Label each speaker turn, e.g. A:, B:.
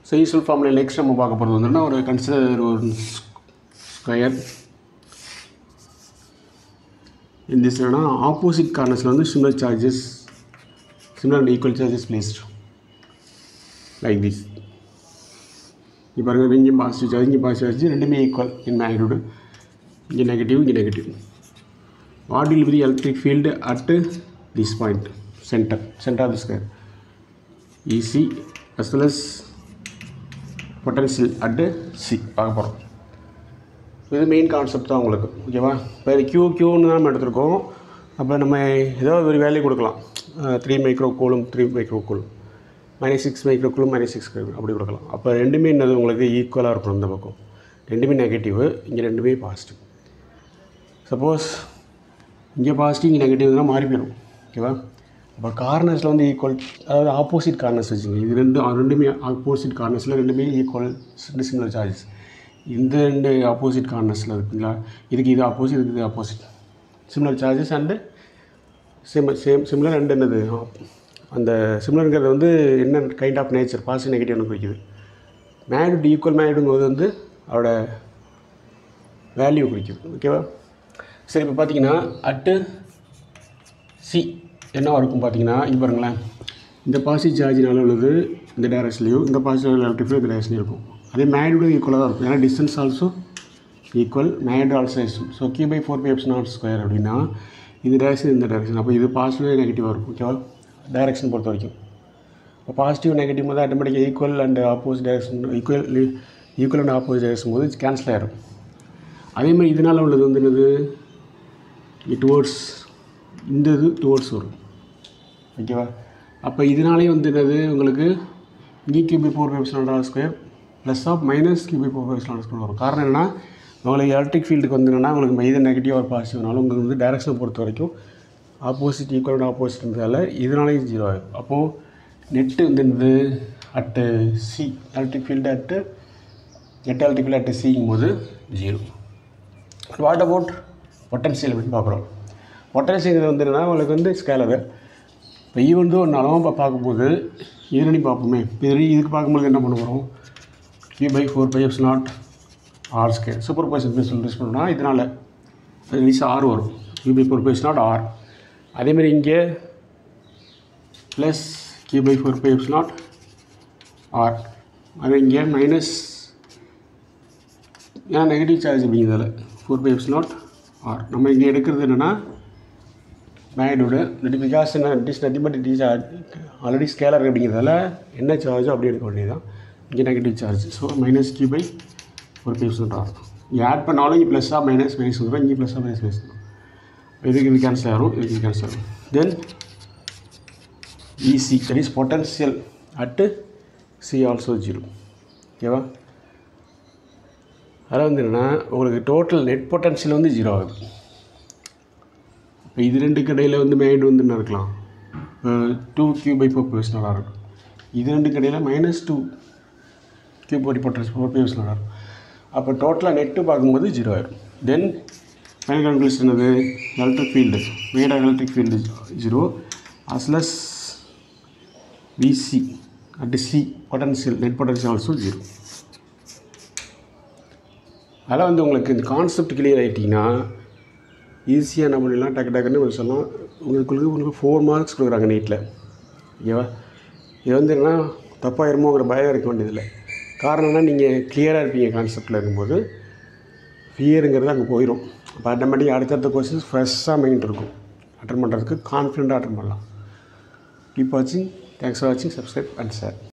A: so usual ஃபார்மில் next நம்ம பார்க்க போகிறது வந்துன்னா ஒரு கன்சிடர் ஒரு ஸ்கொயர் இந்த என்னன்னா ஆப்போசிட் கார்னர்ஸில் வந்து similar charges similar and equal charges placed like this இப்போ பாருங்க இங்கே பாசிட்டிவ் சார்ஜ் இங்கே பாசிட்டிவ் சார்ஜ் ரெண்டுமே ஈக்குவல் இன் மேக்னிடியூடு இங்கே நெகட்டிவ் இங்கே negative what will be electric field at this point centre centre of the square E as well as potential at C பார்க்க போகிறோம் இது மெயின் கான்செப்ட் தான் உங்களுக்கு ஓகேவா வேறு கியூ கியூன்னு தான் நம்ம எடுத்திருக்கோம் அப்போ நம்ம ஏதோ ஒரு வேல்யூ கொடுக்கலாம் three micro coulomb three micro coulomb minus six micro coulomb minus six அப்படி கொடுக்கலாம் அப்போ ரெண்டுமே என்னது உங்களுக்கு ஈக்குவலாக இருக்கணும் இந்த பக்கம் ரெண்டுமே நெகட்டிவ் இங்கே ரெண்டுமே பாசிட்டிவ் சப்போஸ் இங்கே பாசிட்டிவ் இங்கே நெகட்டிவ்னா மாறி போயிடும் ஓகேவா அப்போ கார்னர்ஸில் வந்து ஈக்குவல் அதாவது ஆப்போசிட் கார்னர்ஸ் வச்சுங்க இது ரெண்டு ரெண்டுமே ஆப்போசிட் கார்னர்ஸில் ரெண்டுமே ஈக்குவல் சிமிலர் சார்ஜஸ் இந்த ரெண்டு ஆப்போசிட் கார்னர்ஸில் இருக்குங்களா இதுக்கு இது ஆப்போசிட் இதுக்கு இது opposite similar charges and same same similar and என்னது அந்த சிமிலருங்கிறது வந்து என்ன கைண்ட் ஆஃப் நேச்சர் பாசிட்டிவ் நெகட்டிவ்னு குறிக்குது மேக்னிட் ஈக்குவல் மேக்னிட்டுங்கிறது வந்து அவரோட வேல்யூ குறிக்குது ஓகேவா சரி இப்போ பார்த்தீங்கன்னா அட்டு சி என்னவா இருக்கும் பார்த்தீங்கன்னா இங்கே பாருங்களேன் இந்த பாசிட்டிவ் சார்ஜினால உள்ளது இந்த டேரக்ஷன்லையும் இந்த பாசிட்டிவ் எலக்ட்ரிஃபை இந்த டேரக்ஷன்லையும் இருக்கும் அதே மேக்னிட்யூட் ஈக்குவலாக தான் இருக்கும் ஏன்னா distance also equal magnitude also is so Q by four pi eps naught square அப்படின்னா இது டேரக்ஷன் இந்த டேரக்ஷன் அப்போ இது பாசிட்டிவ் நெகட்டிவாக இருக்கும் ஓகேவா டைரக்ஷன் பொறுத்த வரைக்கும் இப்போ பாசிட்டிவ் நெகட்டிவ் போது ஆட்டோமேட்டிக்காக equal and opposite direction equal equal and opposite direction போது கேன்சல் ஆயிரும் அதே மாதிரி இதனால் உள்ளது வந்து என்னது டுவோர்ட்ஸ் இந்த இது டுவோர்ட்ஸ் வரும் ஓகேவா அப்போ இதனாலே வந்து என்னது உங்களுக்கு இங்கே Q by four five standard square plus of minus Q by four five standard square வரும் காரணம் என்னன்னா உங்களுக்கு எலக்ட்ரிக் ஃபீல்டுக்கு வந்து என்னன்னா உங்களுக்கு இது நெகட்டிவ் ஒரு பாசிட்டிவ்னாலும் உங்களுக்கு வந்து டைரக்ஷனை பொறுத்த வரைக்கும் ஆப்போசிட் ஈக்குவல் அண்ட் ஆப்போசிட்ன்றதால இதனாலேயும் ஜீரோ ஆகும் அப்போது நெட்டு வந்து என்னது at C electric field at net electric field at சிங்கும் போது ஜீரோ வாட் அபவுட் பொட்டன்ஷியல் அப்படின்னு பார்க்குறோம் பொட்டன்ஷியல் வந்து என்னன்னா உங்களுக்கு வந்து ஸ்கேலரு இப்போ ஈ வந்து ஒரு நலமாக பார்க்கும்போது இதனடி பார்ப்போமே இது இதுக்கு பார்க்கும்போது என்ன பண்ண போகிறோம் three by four pi eps naught R square superposition சொல்லி யூஸ் பண்ணோம்னா இதனால் ரிலீஸ் ஆர் வரும் Q by four pi naught R அதேமாதிரி இங்கே plus Q by four pi eps naught R அது இங்கே மைனஸ் ஏன்னா நெகட்டிவ் சார்ஜ் அப்படிங்கிறதால four pi eps naught R நம்ம இங்கே எடுக்கிறது என்னென்னா மேக்னிடியூடு இட் பிகாஸ் என்ன it is nothing but it is already scalar அப்படிங்கிறதால என்ன சார்ஜோ அப்படி எடுக்க வேண்டியதுதான் இங்கே negative charge so minus Q by ஒரு பை பர்சன்ட் ஆகும் இங்கே ஆட் பண்ணாலும் இங்கே ப்ளஸ்ஸாக மைனஸ் மைனஸ் வந்துடும் இங்கே ப்ளஸ்ஸாக மைனஸ் மைனஸ் வந்துடும் இதுக்கு இது கேன்சல் ஆகும் இதுக்கு இது கேன்சல் ஆகும் தென் இசி that is potential at C also zero ஓகேவா அதில் வந்து என்னென்னா உங்களுக்கு டோட்டல் நெட் பொட்டன்ஷியல் வந்து ஜீரோ ஆகுது இப்போ இது ரெண்டுக்கு இடையில் வந்து மேக்னிட் வந்து என்ன இருக்கலாம் டூ கியூ பை ஃபோர் பேஸ் நல்லா இருக்கும் இது ரெண்டுக்கு இடையில் மைனஸ் டூ கியூ பை பொட்டன்ஸ் ஃபோர் பேஸ் நல்லா இருக்கும் அப்போ டோட்டலாக நெட்டு பார்க்கும்போது ஜீரோ ஆயிடும் தென் ஃபைனல் கன்க்ளூஷன் என்னது எலக்ட்ரிக் ஃபீல்டு மேட் எலக்ட்ரிக் ஃபீல்டு ஜீரோ அஸ்லஸ் VC at C potential net potential also zero அதெல்லாம் வந்து உங்களுக்கு இந்த கான்செப்ட் கிளியர் ஆகிட்டிங்கன்னா ஈஸியாக என்ன பண்ணிடலாம் டக்கு டக்குன்னு ஒரு சொல்லலாம் உங்களுக்கு உங்களுக்கு ஃபோர் மார்க்ஸ் கொடுக்குறாங்க நீட்டில் ஓகேவா இது வந்து என்னன்னா தப்பாயிருமோங்கிற பயம் இருக்க வேண்டியதில்லை காரணம் என்ன நீங்கள் கிளியராக இருப்பீங்க கான்செப்டில் இருக்கும்போது ஃபியருங்கிறது அங்கே போயிடும் அப்போ ஆட்டோமேட்டிக் அடுத்தடுத்த கொஸ்டின்ஸ் ஃப்ரெஷ்ஷாக மைண்ட் இருக்கும் அட்டன் பண்ணுறதுக்கு கான்ஃபிடெண்ட்டாக அட்டன் பண்ணலாம் கீப் வாட்சிங் தேங்க்ஸ் ஃபார் வாட்சிங் சப்ஸ்கிரைப் அண்ட் ஷேர்